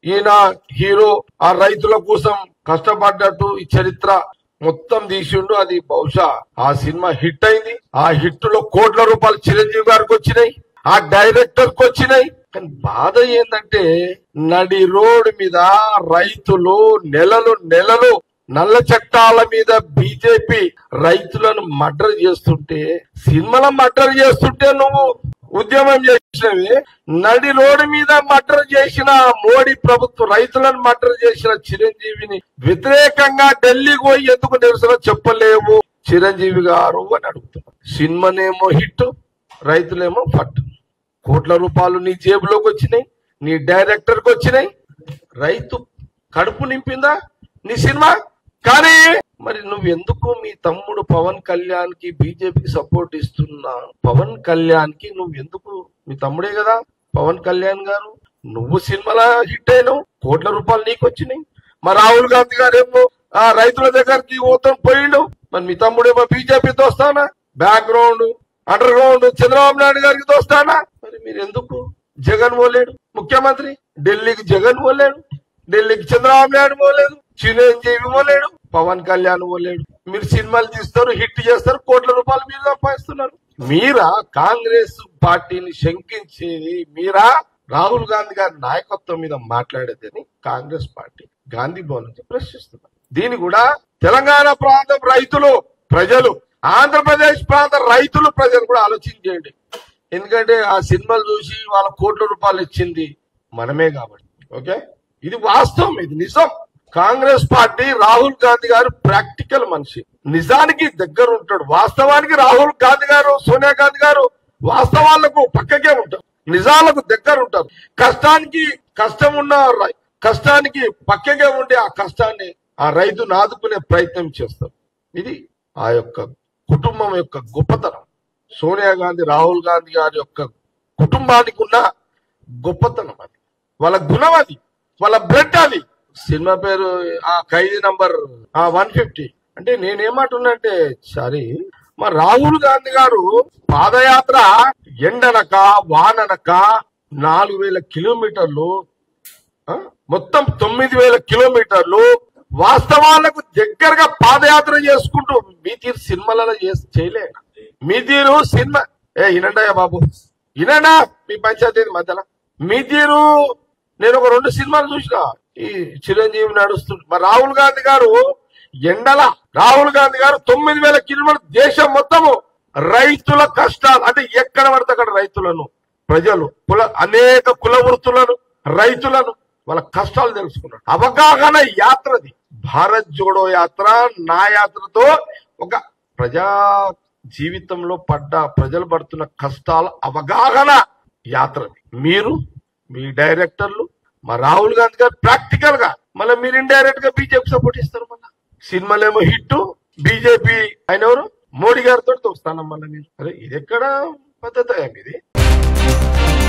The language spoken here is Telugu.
ఈయన హీరో ఆ రైతుల కోసం కష్టపడ్డట్టు ఈ చరిత్ర మొత్తం తీసిండు అది బహుశా ఆ సినిమా హిట్ అయింది ఆ హిట్ లో కోట్ల రూపాయలు చిరంజీవి గారికి వచ్చినాయి ఆ డైరెక్టర్ కి వచ్చినాయి కానీ బాధ ఏంటంటే నడి రోడ్ మీద రైతులు నెలలు నెలలు నల్ల చట్టాల మీద బీజేపీ రైతులను మర్డర్ చేస్తుంటే సినిమాల మర్డర్ చేస్తుంటే నువ్వు ఉద్యమం చేసినవి నడి రోడ్డు మీద మర్డర్ చేసిన మోడీ ప్రభుత్వం రైతులను మర్డర్ చేసిన చిరంజీవిని వ్యతిరేకంగా ఢిల్లీకి పోయి ఎందుకు నిరసన చెప్పలేవు చిరంజీవి గారు అని అడుగుతున్నారు సినిమానేమో హిట్ రైతులేమో ఫట్ కోట్ల రూపాయలు నీ జేబులోకి వచ్చినాయి నీ డైరెక్టర్ కి వచ్చినాయి రైతు కడుపు నింపిందా నీ సినిమా కానీ మరి నువ్వు ఎందుకు మీ తమ్ముడు పవన్ కళ్యాణ్ కి బీజేపీకి సపోర్ట్ ఇస్తున్నా పవన్ కళ్యాణ్ కి నువ్వు ఎందుకు మీ తమ్ముడే కదా పవన్ కళ్యాణ్ గారు నువ్వు సినిమాలో హిట్ అయినావు కోట్ల రూపాయలు నీకు వచ్చినాయి మరి రాహుల్ గాంధీ గారేమో ఆ రైతుల దగ్గరికి పోతాం పోయిండు మరి మీ తమ్ముడేమో బీజేపీ దోస్తానా background underground Chandrababu Naidu గారికి దోస్తానా మరి మీరు ఎందుకు జగన్ పోలేడు ముఖ్యమంత్రి ఢిల్లీకి జగన్ పోలేడు ఢిల్లీకి చంద్రబాబు నాయుడు పోలేదు చిరంజీవి పోలేడు పవన్ కళ్యాణ్ పోలేడు మీరు సినిమాలు తీస్తారు హిట్ చేస్తారు కోట్ల రూపాయలు మీరు సంపాదిస్తున్నారు మీరా కాంగ్రెస్ పార్టీని శంకించేది మీరా రాహుల్ గాంధీ గారి నాయకత్వం మీద మాట్లాడేదని కాంగ్రెస్ పార్టీ గాంధీ భవన్ నుంచి ప్రశ్నిస్తున్నారు దీని కూడా తెలంగాణ ప్రాంతం రైతులు ప్రజలు ఆంధ్రప్రదేశ్ ప్రాంత రైతులు ప్రజలు కూడా ఆలోచించేయండి ఎందుకంటే ఆ సినిమాలు చూసి వాళ్ళ కోట్ల రూపాయలు ఇచ్చింది మనమే కాబట్టి ఓకే ఇది వాస్తవం ఇది నిజం కాంగ్రెస్ పార్టీ రాహుల్ గాంధీ గారు ప్రాక్టికల్ మనిషి నిజానికి దగ్గర ఉంటాడు వాస్తవానికి రాహుల్ గాంధీ గారు సోనియా గాంధీ గారు వాస్తవాలకు పక్కకే ఉంటారు నిజాలకు దగ్గర ఉంటారు కష్టానికి కష్టం ఉన్న రై- కష్టానికి పక్కకే ఉండి ఆ కష్టాన్ని ఆ రైతును ఆదుకునే ప్రయత్నం చేస్తారు ఇది ఆ యొక్క కుటుంబం యొక్క గొప్పతనం సోనియా గాంధీ రాహుల్ గాంధీ గారి యొక్క కుటుంబానికి ఉన్న గొప్పతనం అది వాళ్ళ గుణం అది వాళ్ళ బ్లడ్ అది సినిమా పేరు ఆ ఖైదీ నంబర్ ఆ వన్ ఫిఫ్టీ అంటే నేనేమంటున్నంటే సారీ మా రాహుల్ గాంధీ గారు పాదయాత్ర ఎండనక వాననక నాలుగు వేల కిలోమీటర్లు ఆ, మొత్తం తొమ్మిది వేల కిలోమీటర్లు వాస్తవాలకు దగ్గరగా పాదయాత్ర చేసుకుంటూ మీ తీరు సినిమాలలో చేసి చేయలే మీ తీరు సినిమా ఏ వినండియా బాబు వినండా మీ పంచాయతీ మధ్యలో మీ తీరు నేను ఒక రెండు సినిమాలు చూసిన ఈ చిరంజీవి నడుస్తుంది మరి రాహుల్ గాంధీ గారు ఎండల రాహుల్ గాంధీ గారు తొమ్మిది వేల కిలోమీటర్ దేశం మొత్తము రైతుల కష్టాలు అంటే ఎక్కడ పడితే అక్కడ రైతులను ప్రజలు కుల అనేక కుల వృత్తులను రైతులను వాళ్ళ కష్టాలు తెలుసుకున్నాడు అవగాహన యాత్రది భారత్ జోడో యాత్ర నా యాత్రతో ఒక ప్రజా జీవితంలో పడ్డ ప్రజలు పడుతున్న కష్టాల అవగాహన యాత్రది మీరు మీ డైరెక్టర్లు మా రాహుల్ గాంధీ గారు ప్రాక్టికల్ గా మళ్ళీ మీరు ఇండైరెక్ట్ గా బీజేపీ సపోర్ట్ ఇస్తారు మళ్ళీ సినిమాలేమో హిట్ బీజేపీ ఆయన ఎవరు మోడీ గారితో తోస్తానమ్మా మళ్ళీ మీరు అరే ఇది ఎక్కడ పద్ధతి ఇది